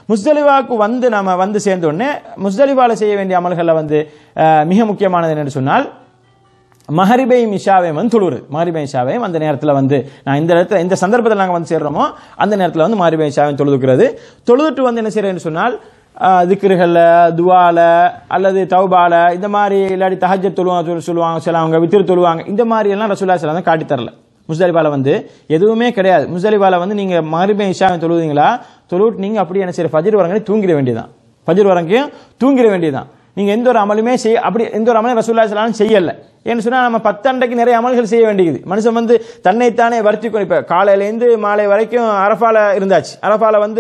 முஸ்தலிவாக்கு வந்து நம்ம வந்து சேர்ந்த உடனே முஸ்தலிவால செய்ய வேண்டிய அமல்களில் வந்து அஹ், மிக முக்கியமானது என்னன்னு சொன்னால் மஹரிபையும் இஷாவையும் வந்து தொழுவுறது மஹரிபை இஷாவையும் அந்த நேரத்தில் வந்து நான் இந்த இடத்துல இந்த சந்தர்ப்பத்தில் நாங்கள் வந்து சேர்றோமோ அந்த நேரத்தில் வந்து மஹரிபை இஷாவையும் தொழுதுக்கிறது தொழுதுட்டு வந்து என்ன செய்யறேன்னு சொன்னால் திக்ருகளில் துவால அல்லது தௌபால இந்த மாதிரி இல்லாட்டி தஹஜத் தொழுவாங்க சொல்லு- சொல்லுவாங்க சிலவங்க வித்திரு தொழுவாங்க இந்த மாதிரி எல்லாம் ரசூல்லா சில தான் காட்டி தரல முஸ்தலிபால வந்து எதுவுமே கிடையாது முஸ்தலிபால வந்து நீங்க மஹரிபை இஷாவை தொழுவீங்களா தொழுவிட்டு நீங்க அப்படியே என்ன செய்ய ஃபஜர் வரங்க தூங்கிட வேண்டியதான் ஃபஜர் வரைக்கும் தூங்கிட வேண்டியதான் நீங்க எந்த ஒரு அமலுமே செய்ய அப்படி எந்த ஒரு அமலும் ரசூல்லா ஸல்லல்லாஹு செய்யல ஏன்னு சொன்னா நம்ம பத்தண்டைக்கு நிறைய அமல்கள் செய்ய வேண்டியது மனுஷன் வந்து தன்னைத்தானே வருத்தி கொண்டு இப்ப காலையிலேருந்து மாலை வரைக்கும் அரஃபால இருந்தாச்சு அரஃபால வந்து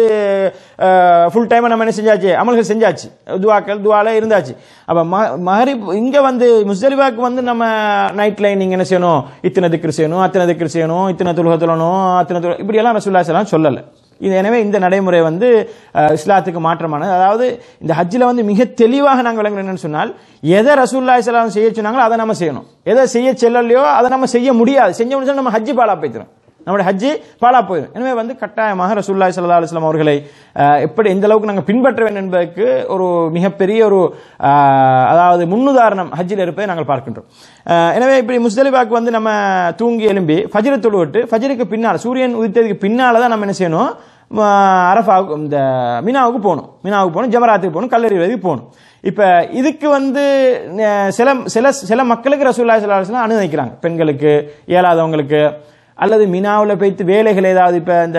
ஃபுல் டைம் நம்ம என்ன செஞ்சாச்சு அமல்கள் செஞ்சாச்சு துவாக்கள் துவால இருந்தாச்சு அப்ப மஹரிப் இங்க வந்து முஸ்தலிபாக்கு வந்து நம்ம நைட்ல நீங்க என்ன செய்யணும் இத்தனை திக்ரு செய்யணும் அத்தனை திக்ரு செய்யணும் இத்தனை துலுக தொழணும் அத்தனை துலுக இப்படி எல்லாம் ரசூல்லா ஸல்லல்லாஹு சொல்லல இது எனவே இந்த நடைமுறை வந்து அஹ், இஸ்லாத்துக்கு மாற்றமானது அதாவது இந்த ஹஜ்ஜில் வந்து மிக தெளிவாக நாங்கள் விளங்குறோம் என்னன்னு சொன்னால் எதை ரசூல்லா இஸ்லாம் செய்ய சொன்னாங்களோ அதை நம்ம செய்யணும் எதை செய்ய செல்லலையோ அதை நம்ம செய்ய முடியாது செஞ்ச முடிஞ்சா நம்ம ஹஜ்ஜி பாலா போய்த்திரும் நம்முடைய ஹஜ்ஜி பாலா போயிடும் எனவே வந்து கட்டாயமாக ரசூல்லா சல்லா அலுவலாம் அவர்களை அஹ், எப்படி எந்த அளவுக்கு நாங்கள் பின்பற்ற வேண்டும் என்பதற்கு ஒரு மிகப்பெரிய ஒரு அஹ், அதாவது முன்னுதாரணம் ஹஜ்ஜில் இருப்பதை நாங்கள் பார்க்கின்றோம் அஹ், எனவே இப்படி முஸ்தலிபாக்கு வந்து நம்ம தூங்கி எழும்பி ஃபஜ்ரை தொழுவிட்டு ஃபஜ்ருக்கு பின்னால் சூரியன் உதித்ததுக்கு பின்னால் தான் நம்ம என்ன செய்யணும் ம, அரஃபாவுக்கு இந்த மினாவுக்கு போகணும் மினாவுக்கு போகணும் ஜமராத்துக்கு போகணும் கல்லறி வரைக்கும் போகணும் இப்போ இதுக்கு வந்து அஹ், சில சில சில மக்களுக்கு ரசூல்லா ஸல்லல்லாஹு அலைஹி வஸல்லம் அனுமதிக்கிறாங்க பெண்களுக்கு இயலாதவங்களுக்கு அல்லது மினாவில் போய்த்து வேலைகள் ஏதாவது இப்போ இந்த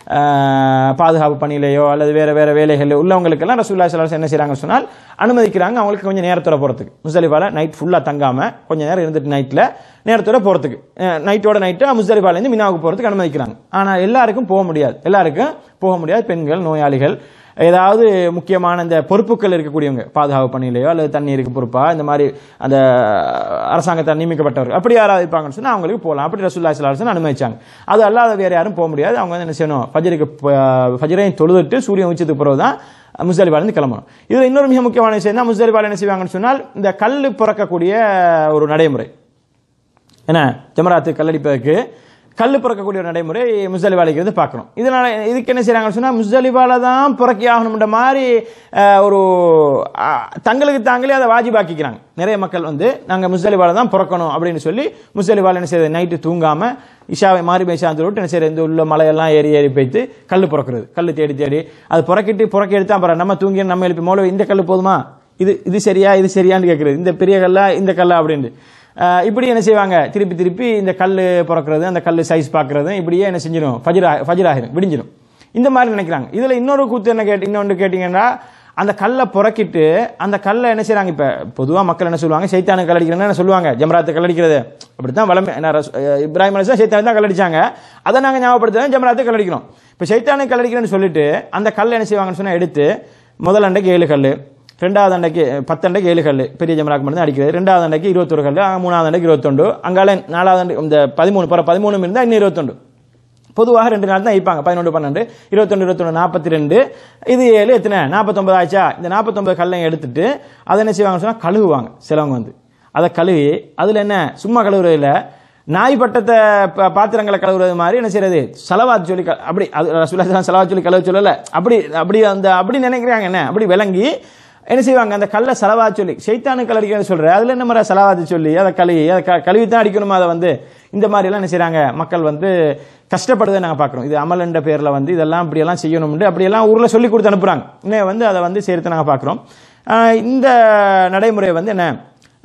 அஹ், பாதுகாப்பு பணியிலையோ அல்லது வேறு வேறு வேலைகள் உள்ளவங்களுக்கெல்லாம் ரசூல்லா ஸல்லல்லாஹு என்ன செய்கிறாங்க சொன்னால் அனுமதிக்கிறாங்க அவங்களுக்கு கொஞ்சம் நேரத்தோட போகிறதுக்கு முஸ்தலிஃபால நைட் ஃபுல்லாக தங்காமல் கொஞ்சம் நேரம் இருந்துட்டு நைட்டில் நேரத்தோட போகிறதுக்கு நைட்டோட நைட்டு முஸ்தலிஃபாலேருந்து மினாவுக்கு போகிறதுக்கு அனுமதிக்கிறாங்க ஆனால் எல்லாருக்கும் போக முடியாது எல்லாருக்கும் போக முடியாது பெண்கள் நோயாளிகள் ஏதாவது முக்கியமான இந்த பொறுப்புகள் இருக்கக்கூடியவங்க பாதுகாப்பு பணியிலையோ அல்லது தண்ணீருக்கு பொறுப்பா இந்த மாதிரி அந்த அரசாங்கத்தால் நியமிக்கப்பட்டவர்கள் அப்படி யாராவது இருப்பாங்கன்னு சொன்னா அவங்களுக்கு போகலாம் அப்படி ரசூல்லா ஸல்லல்லாஹு அனுமதிச்சாங்க அது அல்லாத வேற யாரும் போக முடியாது அவங்க வந்து என்ன செய்யணும் ஃபஜருக்கு ஃபஜரையும் தொழுதுட்டு சூரியன் உச்சத்துக்கு பிறகு தான் முஸ்தலிபாலேருந்து கிளம்பணும் இது இன்னொரு மிக முக்கியமான விஷயம் தான் முஸ்தலிபால என்ன செய்வாங்கன்னு சொன்னால் இந்த கல் பிறக்கக்கூடிய ஒரு நடைமுறை என்ன ஜமராத்து கல்லடிப்பதற்கு கல் பிறக்கக்கூடிய ஒரு நடைமுறை முஸ்தலிபாலிக்கிறது பார்க்கணும் இதனால இதுக்கு என்ன செய்றாங்கன்னு சொன்னா முஸ்தலிபால தான் பிறக்கி ஆகணும்ன்ற மாதிரி அஹ், ஒரு அஹ், தங்களுக்கு தாங்களே அதை வாஜிபாக்கிக்கிறாங்க நிறைய மக்கள் வந்து நாங்க முஸ்தலிபால தான் பிறக்கணும் அப்படின்னு சொல்லி முஸ்தலிபால என்ன செய்யுது நைட்டு தூங்காம இஷாவை மாறி பேசாந்து விட்டு என்ன செய்யறது இந்த உள்ள மலையெல்லாம் ஏறி ஏறி போய்த்து கல் பிறக்கிறது கல் தேடி தேடி அது புறக்கிட்டு புறக்கி எடுத்தா அப்புறம் நம்ம தூங்கி நம்ம எழுப்பி மோள இந்த கல் போதுமா இது இது சரியா இது சரியான்னு கேட்கறது இந்த பெரிய கல்லா இந்த கல்லா அப்படின்ட்டு அஹ் இப்படி என்ன செய்வாங்க திருப்பி திருப்பி இந்த கல் பிறக்கிறது அந்த கல் சைஸ் பார்க்கறது இப்படியே என்ன செஞ்சிடும் ஃபஜ்ரா ஃபஜ்ராகிடும் விடிஞ்சிடும் இந்த மாதிரி நினைக்கிறாங்க இதுல இன்னொரு கூத்து என்ன கேட்டு இன்னொன்று கேட்டீங்கன்னா அந்த கல்லை புறக்கிட்டு அந்த கல்லை என்ன செய்றாங்க இப்ப பொதுவா மக்கள் என்ன சொல்லுவாங்க சைத்தானு கல்லடிக்கிறேன்னு என்ன சொல்லுவாங்க ஜமராத்து கல்லடிக்கிறது அப்படித்தான் வளமை என்ன ரசு- அஹ் இப்ராஹிம் அலிஸ்லாம் சைத்தானு தான் கல்லடிச்சாங்க அதை நாங்க ஞாபகப்படுத்த ஜமராத்து கல்லடிக்கிறோம் இப்ப சைத்தானு கல்லடிக்கிறேன்னு சொல்லிட்டு அந்த கல்லை என்ன செய்வாங்கன்னு சொன்னா எடுத்து முதல் அண்டைக்கு ஏழு கல் ரெண்டாவது அண்டைக்கு பத்து அண்டைக்கு ஏழு கல் பெரிய ஜமராக்கு மட்டும் தான் அடிக்கிறது ரெண்டாவது அண்டைக்கு இருபத்தொரு கல் மூணாவது அண்டைக்கு இருபத்தொண்டு அங்கால நாலாவது அண்டை இந்த பதிமூணு பிற பதிமூணு இருந்தால் இன்னும் இருபத்தொண்டு பொதுவாக ரெண்டு நாள் தான் வைப்பாங்க பதினொன்று பன்னெண்டு இருபத்தொன்று இருபத்தொன்று நாற்பத்தி ரெண்டு இது ஏழு எத்தனை நாற்பத்தொன்பது ஆச்சா இந்த நாற்பத்தொன்பது கல்லையும் எடுத்துட்டு அதை என்ன செய்வாங்கன்னு சொன்னால் கழுவுவாங்க சிலவங்க வந்து அதை கழுவி அதில் என்ன சும்மா கழுவுறது இல்லை நாய் பட்டத்தை ப- பாத்திரங்களை கழுவுறது மாதிரி என்ன செய்யறது செலவாத் சொல்லி க- அப்படி அது ரசூலுல்லாஹி செலவாத் சொல்லி கழுவ சொல்லல அப்படி அப்படி அந்த அப்படி நினைக்கிறாங்க என்ன அப்படி விளங்கி என்ன செய்வாங்க அந்த கல்லை செலவா சொல்லி சைத்தானு கலடிக்கிறேன்னு சொல்ற அதுல என்ன மாதிரி செலவாத்து சொல்லி அதை கழுவி அதை க- கழுவி தான் அடிக்கணுமா அதை வந்து இந்த மாதிரி எல்லாம் என்ன செய்றாங்க மக்கள் வந்து கஷ்டப்படுறதை நாங்க பார்க்குறோம் இது அமல்ன்ற பேர்ல வந்து இதெல்லாம் இப்படி எல்லாம் செய்யணும்னு அப்படியெல்லாம் ஊர்ல சொல்லி கொடுத்து அனுப்புறாங்க இன்னும் வந்து அதை வந்து சேர்த்து நாங்க பார்க்குறோம் இந்த நடைமுறை வந்து என்ன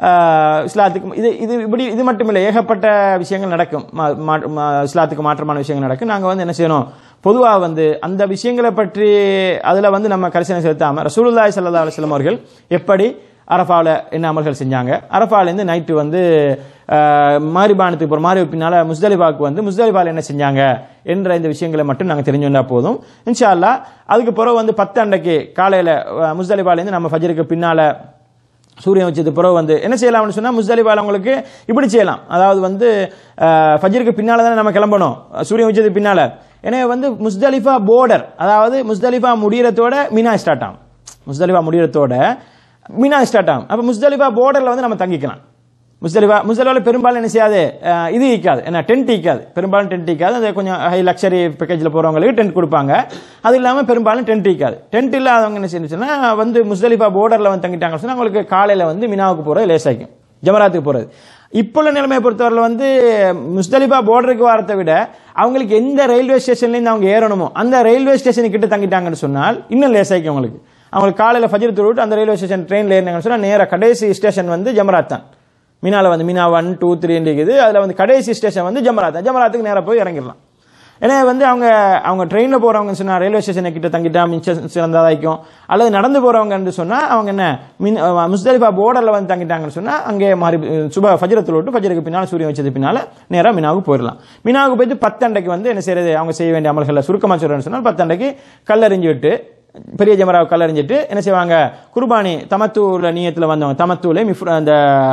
ஆஹ் இஸ்லாத்துக்கு இது இது இப்படி இது மட்டும் இல்லை ஏகப்பட்ட விஷயங்கள் நடக்கும் மா- மா- மா- இஸ்லாத்துக்கு மாற்றமான விஷயங்கள் நடக்கும் நாங்கள் வந்து என்ன செய்யணும் பொதுவாக வந்து அந்த விஷயங்களை பற்றி அதில் வந்து நம்ம கரிசனை செலுத்தாமல் ரசூலுல்லாஹி ஸல்லல்லாஹு அலைஹி வஸல்லம் அவர்கள் எப்படி அரஃபாவில் என்ன அமல்கள் செஞ்சாங்க அரஃபாலேருந்து நைட்டு வந்து மாரிபானத்துக்கு போகிற மாறி பின்னால் முஸ்தலிபாவுக்கு வந்து முஸ்தலிபாவில் என்ன செஞ்சாங்க என்ற இந்த விஷயங்களை மட்டும் நாங்கள் தெரிஞ்சு வந்தா போதும் இன்ஷா அல்லாஹ் அதுக்கு பிறகு வந்து பத்து அன்றைக்கு காலையில் முஸ்தலிபாலேருந்து நம்ம ஃபஜருக்கு பின்னால் சூரியன் வச்சது பிறகு வந்து என்ன செய்யலாம்னு சொன்னா முஸ்தலிபால உங்களுக்கு இப்படி செய்யலாம் அதாவது வந்து அஹ், ஃபஜ்ருக்கு பின்னால தானே நம்ம கிளம்பணும் சூரியன் வச்சது பின்னால எனவே வந்து முஸ்தலிஃபா போர்டர் அதாவது முஸ்தலிஃபா முடியறதோட மினா ஸ்டார்ட் ஆகும் முஸ்தலிஃபா முடியறதோட மினா ஸ்டார்ட் ஆகும் அப்ப முஸ்தலிஃபா போர்டர்ல வந்து நம்ம தங்கிக்கலாம் முஸ்தலிஃபா முஸ்தலிஃபாவில் பெரும்பாலும் என்ன செய்யாது அஹ், இது ஈக்காது என்ன டென்ட் ஈக்காது பெரும்பாலும் டென்ட் ஈக்காது அது கொஞ்சம் ஹை லக்ஸரி பேக்கேஜில் போகிறவங்களுக்கு டென்ட் கொடுப்பாங்க அது இல்லாமல் பெரும்பாலும் டென்ட் ஈக்காது டென்ட் இல்லாதவங்க என்ன செய்யணும்னா வந்து முஸ்தலிஃபா போர்டரில் வந்து தங்கிட்டாங்கன்னு சொன்னா அவங்களுக்கு காலையில் வந்து மினாவுக்கு போகிறது லேசாக்கும் ஜமராத்துக்கு போகிறது இப்போ உள்ள நிலைமையை பொறுத்தவரையில் வந்து முஸ்தலிஃபா போர்டருக்கு வரத்தை விட அவங்களுக்கு எந்த ரயில்வே ஸ்டேஷன்லேருந்து அவங்க ஏறணுமோ அந்த ரயில்வே ஸ்டேஷன் கிட்ட தங்கிட்டாங்கன்னு சொன்னால் இன்னும் லேசாக்கும் அவங்களுக்கு அவங்களுக்கு காலையில் ஃபஜர் தொழுவிட்டு அந்த ரயில்வே ஸ்டேஷன் ட்ரெயினில் ஏறினாங்கன்னு சொன்னால் நேராக கடைசி ஸ்டேஷன் வந்து ஜமராத் தான் மீனால வந்து மீனா ஒன் டூ த்ரீ இருக்குது அதில் வந்து கடைசி ஸ்டேஷன் வந்து ஜமராத் ஜமராத்துக்கு நேராக போய் இறங்கிடலாம் ஏன்னா வந்து அவங்க அவங்க ட்ரெயினில் போகிறவங்க சொன்னால் ரயில்வே ஸ்டேஷனை கிட்ட தங்கிட்டா மிச்சம் சிறந்ததாய்க்கும் அல்லது நடந்து போகிறவங்கன்னு சொன்னால் அவங்க என்ன மின் முஸ்தலிஃபா போர்டரில் வந்து தங்கிட்டாங்கன்னு சொன்னால் அங்கே மாறி சுப ஃபஜரத்தில் விட்டு ஃபஜருக்கு பின்னால் சூரியன் வச்சது பின்னால் நேராக மினாவுக்கு போயிடலாம் மினாவுக்கு போயிட்டு பத்தண்டைக்கு வந்து என்ன செய்யறது அவங்க செய்ய வேண்டிய அமல்களை சுருக்கமாக சொல்கிறேன்னு சொன்னால் பத்தண்டைக்கு கல்லறிஞ்சு விட்டு பெரிய ஜமராவை கல்லறிஞ்சிட்டு என்ன செய்வாங்க குர்பானி தமத்தூர்ல நீயத்தில் வந்தவங்க தமத்தூலே மிஃப்ர அந்த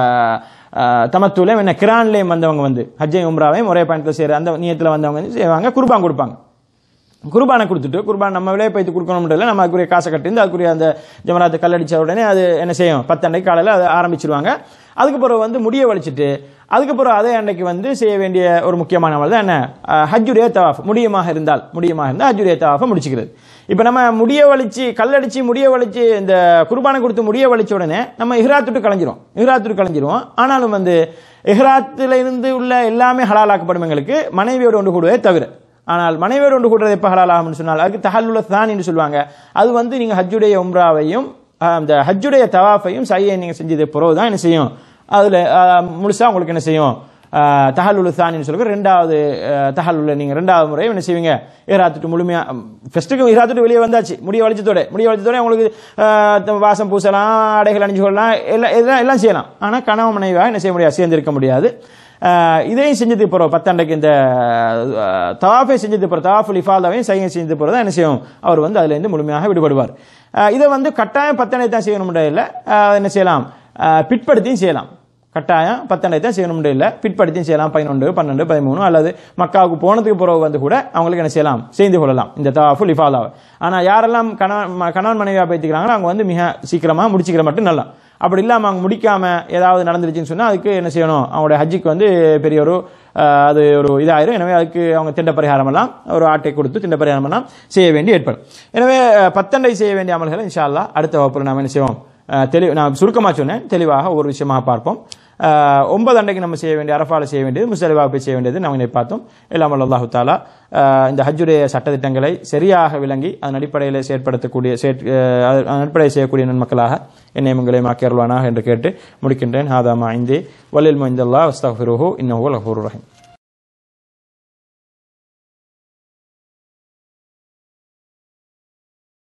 அஹ், தமத்தூலே என்ன கிரான்லேயும் வந்தவங்க வந்து ஹஜ்ஜை உம்ராவையும் ஒரே பயணத்தில் செய்கிற அந்த நீயத்தில் வந்தவங்க வந்து செய்வாங்க குர்பான் கொடுப்பாங்க குர்பானை கொடுத்துட்டு குர்பான் நம்ம விலையை பைத்து கொடுக்கணும் இல்லை நம்ம அதுக்குரிய காசை கட்டிந்து அதுக்குரிய அந்த ஜமராத்தை கல்லடிச்ச உடனே அது என்ன செய்யும் பத்து அன்னைக்கு காலையில் அதை ஆரம்பிச்சிருவாங்க அதுக்கு பிறகு வந்து முடிய வலிச்சிட்டு அதுக்கு பிறகு அதே அன்னைக்கு வந்து செய்ய வேண்டிய ஒரு முக்கியமான அமல் தான் என்ன அஹ், ஹஜ்ஜுடைய தவாஃப் முடியமாக இருந்தால் முடியமாக இருந்தால் ஹஜ்ஜுடைய தவாஃபை முடிச்சுக்கிறது இப்போ நம்ம முடிய வலிச்சு கல்லடிச்சு முடிய வலிச்சு இந்த குர்பானை கொடுத்து முடிய வலிச்ச உடனே நம்ம இஹ்ராத்துட்டு கலைஞ்சிரும் இஹ்ராத்துட்டு கலைஞ்சிருவோம் ஆனாலும் வந்து இஹ்ராத்துல இருந்து உள்ள எல்லாமே ஹலாலாக்கப்படும் எங்களுக்கு மனைவியோடு ஒன்று கூடுவதே தவிர ஆனால் மனைவியோடு ஒன்று கூடுறது எப்போ ஹலால் ஆகும்னு சொன்னால் அதுக்கு தஹல்லுல தான் என்று சொல்லுவாங்க அது வந்து நீங்கள் ஹஜ்ஜுடைய உம்ராவையும் அஹ், அந்த ஹஜ்ஜுடைய தவாஃபையும் சையை நீங்கள் செஞ்சது பிறகு தான் என்ன செய்யும் அதில் முழுசாக உங்களுக்கு என்ன செய்யும் தஹல்லுல் தானின்னு சொல்லுங்க ரெண்டாவது தஹல்லுல நீங்கள் ரெண்டாவது முறை என்ன செய்வீங்க ஈராத்துட்டு முழுமையாக ஃபஸ்ட்டுக்கு ஈராத்துட்டு வெளியே வந்தாச்சு முடிய வலிச்சத்தோட முடிய வலிச்சத்தோட உங்களுக்கு அஹ், வாசம் பூசலாம் ஆடைகள் அணிஞ்சு கொள்ளலாம் எல்லாம் எல்லாம் எல்லாம் செய்யலாம் ஆனால் கணவன் மனைவியாக என்ன செய்ய முடியாது சேர்ந்திருக்க முடியாது அஹ், இதையும் செஞ்சது போகிறோம் பத்தாண்டைக்கு இந்த அஹ், தவாஃபை செஞ்சது போகிற தவாஃபுல் இஃபாதாவையும் சையை செஞ்சது போகிறதா என்ன செய்யும் அவர் வந்து அதுலேருந்து முழுமையாக விடுபடுவார் அஹ், இதை வந்து கட்டாயம் பத்தண்டை தான் செய்யணும் இல்லை என்ன செய்யலாம் அஹ், பிற்படுத்தியும் செய்யலாம் கட்டாயம் பத்தண்டை தான் செய்யணும் இல்லை பிற்படுத்தியும் செய்யலாம் பதினொன்று பன்னெண்டு பதிமூணு அல்லது மக்காவுக்கு போனதுக்கு பிறகு வந்து கூட அவங்களுக்கு என்ன செய்யலாம் செய்து கொள்ளலாம் இந்த தவாஃபுல் இஃபாதாவை ஆனால் யாரெல்லாம் கணவன் ம- கணவன் மனைவியாக பேத்திக்கிறாங்களோ அவங்க வந்து மிக சீக்கிரமாக முடிச்சுக்கிற மட்டும் நல்லா அப்படி இல்லாமல் அவங்க முடிக்காம ஏதாவது நடந்துருச்சுன்னு சொன்னால் அதுக்கு என்ன செய்யணும் அவங்களுடைய ஹஜ்ஜுக்கு வந்து பெரிய ஒரு அஹ், அது ஒரு இதாயிரும் எனவே அதுக்கு அவங்க திண்ட பரிகாரம் எல்லாம் ஒரு ஆட்டை கொடுத்து திண்ட பரிகாரம் எல்லாம் செய்ய வேண்டி ஏற்படும் எனவே அஹ், பத்தண்டை செய்ய வேண்டிய அமல்களை இன்ஷா அல்லாஹ் அடுத்த வகுப்பில் நாம் என்ன செய்வோம் அஹ், தெளி நான் சுருக்கமாக சொன்னேன் தெளிவாக ஒரு விஷயமாக பார்ப்போம் அஹ், ஒன்பது அண்டைக்கு நம்ம செய்ய வேண்டிய அரஃபால செய்ய வேண்டியது முஸ்தலிஃபாக போய் செய்ய வேண்டியது நம்ம இதை பார்த்தோம் எல்லாம் அல்லாஹு தாலா அஹ், இந்த ஹஜ்ஜுடைய சட்டத்திட்டங்களை சரியாக விளங்கி அதன் அடிப்படையில் செயற்படுத்தக்கூடிய செயற்- அஹ், அதன் அடிப்படையில் செய்யக்கூடிய நன்மக்களாக என்னை உங்களை மாக்கியருள்வானாக என்று கேட்டு முடிக்கின்றேன் ஹாதாமா ஐந்தே வலில் மொய்ந்தல்லா அஸ்தஃபிருஹு இன்னஹு லஹூர் ரஹீம்